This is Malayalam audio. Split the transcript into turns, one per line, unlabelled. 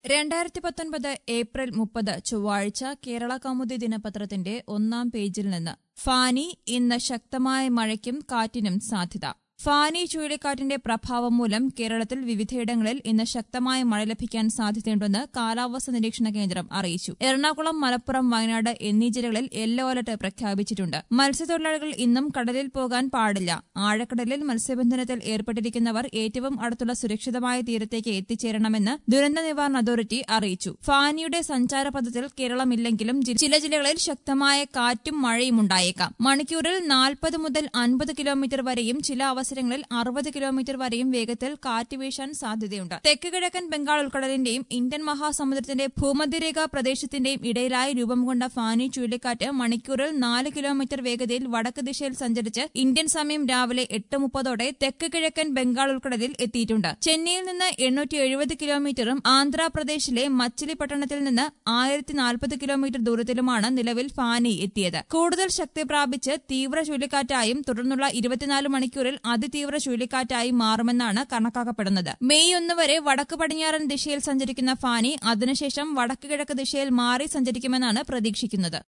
രണ്ടായിരത്തി പത്തൊൻപത് ഏപ്രിൽ മുപ്പത് ചൊവ്വാഴ്ച കേരള കൗമുദി ദിനപത്രത്തിന്റെ ഒന്നാം പേജിൽ നിന്ന് ഫാനി ഇന്ന് ശക്തമായ മഴയ്ക്കും കാറ്റിനും സാധ്യത ഫാനി ചുഴലിക്കാറ്റിന്റെ പ്രഭാവം മൂലം കേരളത്തിൽ വിവിധയിടങ്ങളിൽ ഇന്ന് ശക്തമായ മഴ ലഭിക്കാൻ സാധ്യതയുണ്ടെന്ന് കാലാവസ്ഥാ നിരീക്ഷണ കേന്ദ്രം അറിയിച്ചു എറണാകുളം മലപ്പുറം വയനാട് എന്നീ ജില്ലകളിൽ യെല്ലോ അലർട്ട് പ്രഖ്യാപിച്ചിട്ടുണ്ട് മത്സ്യത്തൊഴിലാളികൾ ഇന്നും കടലിൽ പോകാൻ പാടില്ല ആഴക്കടലിൽ മത്സ്യബന്ധനത്തിൽ ഏർപ്പെട്ടിരിക്കുന്നവർ ഏറ്റവും അടുത്തുള്ള സുരക്ഷിതമായ തീരത്തേക്ക് എത്തിച്ചേരണമെന്ന് ദുരന്ത നിവാരണ അതോറിറ്റി അറിയിച്ചു ഫാനിയുടെ സഞ്ചാരപഥത്തിൽ കേരളമില്ലെങ്കിലും ജി- ചില ജില്ലകളിൽ ശക്തമായ കാറ്റും മഴയും ഉണ്ടായേക്കാം മണിക്കൂറിൽ നാൽപ്പത് മുതൽ അൻപത് കിലോമീറ്റർ വരെയും ചില അവസരങ്ങളിൽ അറുപത് കിലോമീറ്റർ വരെയും വേഗത്തിൽ കാറ്റ് വീശാൻ സാധ്യതയുണ്ട് തെക്ക് കിഴക്കൻ ബംഗാൾ ഉൾക്കടലിന്റെയും ഇന്ത്യൻ മഹാസമുദ്രത്തിന്റെ ഭൂമധ്യരേഖാ പ്രദേശത്തിന്റെയും ഇടയിലായി രൂപം കൊണ്ട ഫാനി ചുഴലിക്കാറ്റ് മണിക്കൂറിൽ നാല് കിലോമീറ്റർ വേഗതയിൽ വടക്ക് ദിശയിൽ സഞ്ചരിച്ച് ഇന്ത്യൻ സമയം രാവിലെ എട്ട് മുപ്പതോടെ തെക്ക് കിഴക്കൻ ബംഗാൾ ഉൾക്കടലിൽ എത്തിയിട്ടുണ്ട് ചെന്നൈയിൽ നിന്ന് എണ്ണൂറ്റി എഴുപത് കിലോമീറ്ററും ആന്ധ്രാപ്രദേശിലെ മച്ചിലിപട്ടണത്തിൽ നിന്ന് ആയിരത്തി നാൽപ്പത് കിലോമീറ്റർ ദൂരത്തിലുമാണ് നിലവിൽ ഫാനി എത്തിയത് കൂടുതൽ ശക്തി പ്രാപിച്ച് തീവ്ര ചുഴലിക്കാറ്റായും തുടർന്നുള്ള ഇരുപത്തിനാല് മണിക്കൂറിൽ അതിതീവ്ര ചുഴലിക്കാറ്റായി മാറുമെന്നാണ് കണക്കാക്കപ്പെടുന്നത് മെയ് ഒന്ന് വരെ വടക്ക് പടിഞ്ഞാറൻ ദിശയിൽ സഞ്ചരിക്കുന്ന ഫാനി അതിനുശേഷം വടക്ക് കിഴക്ക് ദിശയിൽ മാറി സഞ്ചരിക്കുമെന്നാണ് പ്രതീക്ഷിക്കുന്നത്